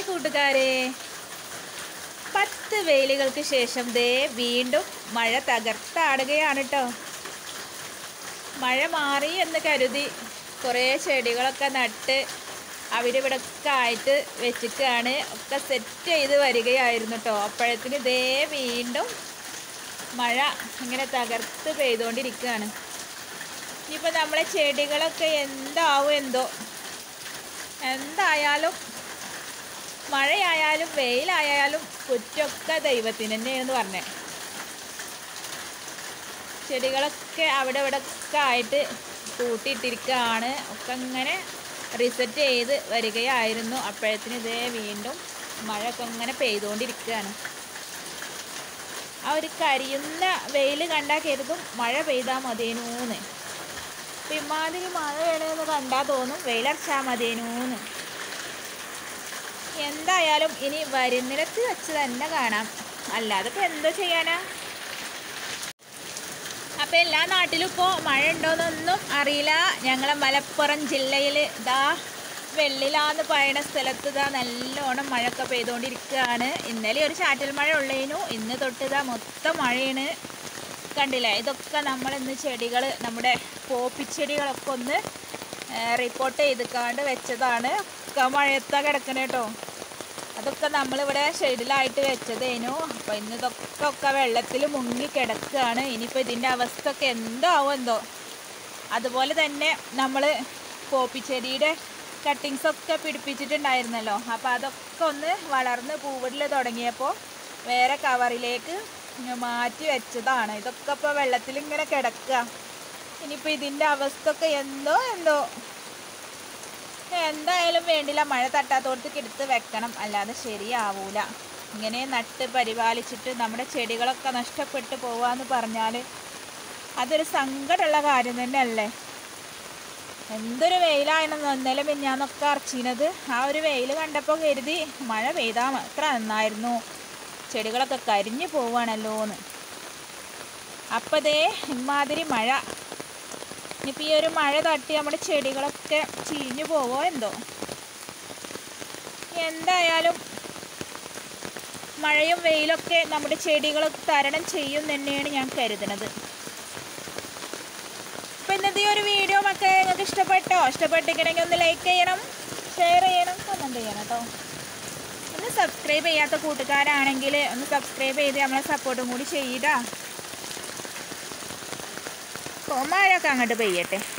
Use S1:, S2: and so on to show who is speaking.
S1: കൂട്ടുകാരെ പത്ത് വെയിലുകൾക്ക് ശേഷം ദേ വീണ്ടും മഴ തകർത്താടുകയാണ് കേട്ടോ മഴ മാറി എന്ന് കരുതി കുറേ ചെടികളൊക്കെ നട്ട് അവിടെ ഇവിടെ ഒക്കെ ആയിട്ട് വെച്ചിട്ടാണ് ഒക്കെ സെറ്റ് ചെയ്ത് വരികയായിരുന്നു കേട്ടോ അപ്പോഴത്തിന് ദേ വീണ്ടും മഴ ഇങ്ങനെ തകർത്ത് പെയ്തുകൊണ്ടിരിക്കുകയാണ് ഇനിയിപ്പോൾ നമ്മളെ ചെടികളൊക്കെ എന്താവും എന്തോ എന്തായാലും മഴയായാലും വെയിലായാലും കുറ്റമൊക്കെ ദൈവത്തിന് തന്നെയാണെന്ന് പറഞ്ഞേ ചെടികളൊക്കെ അവിടെ ഇവിടെ ഒക്കെ ആയിട്ട് കൂട്ടിയിട്ടിരിക്കുകയാണ് ഒക്കെ ഇങ്ങനെ റിസെറ്റ് ചെയ്ത് വരികയായിരുന്നു അപ്പോഴത്തിന് ഇതേ വീണ്ടും മഴയൊക്കെ ഇങ്ങനെ പെയ്തുകൊണ്ടിരിക്കുകയാണ് ആ ഒരു കരിയുന്ന വെയിൽ കണ്ടാൽ കരുതും മഴ പെയ്താൽ മതിയേനൂന്ന് അപ്പം ഇമാതിരി മഴ വേണമെന്ന് കണ്ടാൽ തോന്നും വെയിലർച്ചാൽ മതിയേനൂന്ന് എന്തായാലും ഇനി വരുന്നിടത്ത് വെച്ച് തന്നെ കാണാം അല്ലാതെ ഇപ്പം എന്തോ ചെയ്യാനാ അപ്പം എല്ലാ നാട്ടിലും ഇപ്പോൾ മഴ ഉണ്ടോയെന്നൊന്നും അറിയില്ല ഞങ്ങളെ മലപ്പുറം ജില്ലയിൽ ഇതാ വെള്ളിലാന്ന് പറയുന്ന സ്ഥലത്ത് ഇതാ നല്ലോണം മഴയൊക്കെ പെയ്തുകൊണ്ടിരിക്കുകയാണ് ഇന്നലെ ഒരു ചാറ്റൽ മഴ ഉള്ളേനു ഇന്ന് തൊട്ട് ഇതാ മൊത്തം മഴയാണ് കണ്ടില്ലേ ഇതൊക്കെ നമ്മൾ ഇന്ന് ചെടികൾ നമ്മുടെ പോപ്പിച്ചെടികളൊക്കെ ഒന്ന് റിപ്പോർട്ട് ചെയ്തിക്കാണ്ട് വെച്ചതാണ് ഒക്കെ മഴയത്താ കിടക്കണേ കേട്ടോ അതൊക്കെ നമ്മളിവിടെ ഷെയ്ഡിലായിട്ട് വെച്ചതേനു അപ്പോൾ ഇന്ന് ഇതൊക്കെ ഒക്കെ വെള്ളത്തിൽ മുങ്ങി കിടക്കുകയാണ് ഇനിയിപ്പോൾ ഇതിൻ്റെ അവസ്ഥ ഒക്കെ എന്താവും എന്തോ അതുപോലെ തന്നെ നമ്മൾ പോപ്പിച്ചെടിയുടെ കട്ടിങ്സ് ഒക്കെ പിടിപ്പിച്ചിട്ടുണ്ടായിരുന്നല്ലോ അപ്പോൾ അതൊക്കെ ഒന്ന് വളർന്ന് പൂവിടൽ തുടങ്ങിയപ്പോൾ വേറെ കവറിലേക്ക് മാറ്റി വെച്ചതാണ് ഇതൊക്കെ ഇപ്പോൾ വെള്ളത്തിൽ ഇങ്ങനെ കിടക്കുക ഇനിയിപ്പോൾ ഇതിൻ്റെ അവസ്ഥ ഒക്കെ എന്തോ എന്തോ എന്തായാലും വേണ്ടില്ല മഴ തട്ടാത്തോടത്തേക്ക് എടുത്ത് വെക്കണം അല്ലാതെ ശരിയാവൂല ഇങ്ങനെ നട്ട് പരിപാലിച്ചിട്ട് നമ്മുടെ ചെടികളൊക്കെ നഷ്ടപ്പെട്ടു പോവാന്ന് പറഞ്ഞാൽ അതൊരു സങ്കടമുള്ള കാര്യം തന്നെയല്ലേ എന്തൊരു വെയിലായിരുന്നു ഇന്നലെ മിഞ്ഞാന്നൊക്കെ അറച്ചിനത് ആ ഒരു വെയിൽ കണ്ടപ്പോൾ കരുതി മഴ പെയ്താൽ മാത്രം നന്നായിരുന്നു ചെടികളൊക്കെ കരിഞ്ഞു പോവാണല്ലോ എന്ന് അപ്പം ദേ ഇമാതിരി മഴ ഇനിയിപ്പോൾ ഈ ഒരു മഴ തട്ടി നമ്മുടെ ചെടികളൊക്കെ ചീഞ്ഞു പോവോ എന്തോ എന്തായാലും മഴയും വെയിലൊക്കെ നമ്മുടെ ചെടികൾ തരണം ചെയ്യും തന്നെയാണ് ഞാൻ കരുതുന്നത് അപ്പം ഇന്നത്തെ ഈ ഒരു വീഡിയോ മക്കളെ നിങ്ങൾക്ക് ഇഷ്ടപ്പെട്ടോ ഇഷ്ടപ്പെട്ടിട്ടുണ്ടെങ്കിൽ ഒന്ന് ലൈക്ക് ചെയ്യണം ഷെയർ ചെയ്യണം കമൻറ്റ് ചെയ്യണം കേട്ടോ ഒന്ന് സബ്സ്ക്രൈബ് ചെയ്യാത്ത കൂട്ടുകാരാണെങ്കിൽ ഒന്ന് സബ്സ്ക്രൈബ് ചെയ്ത് നമ്മളെ സപ്പോർട്ടും കൂടി ചെയ്യടാ അപ്പോൾ മഴയൊക്കെ അങ്ങോട്ട് പെയ്യട്ടെ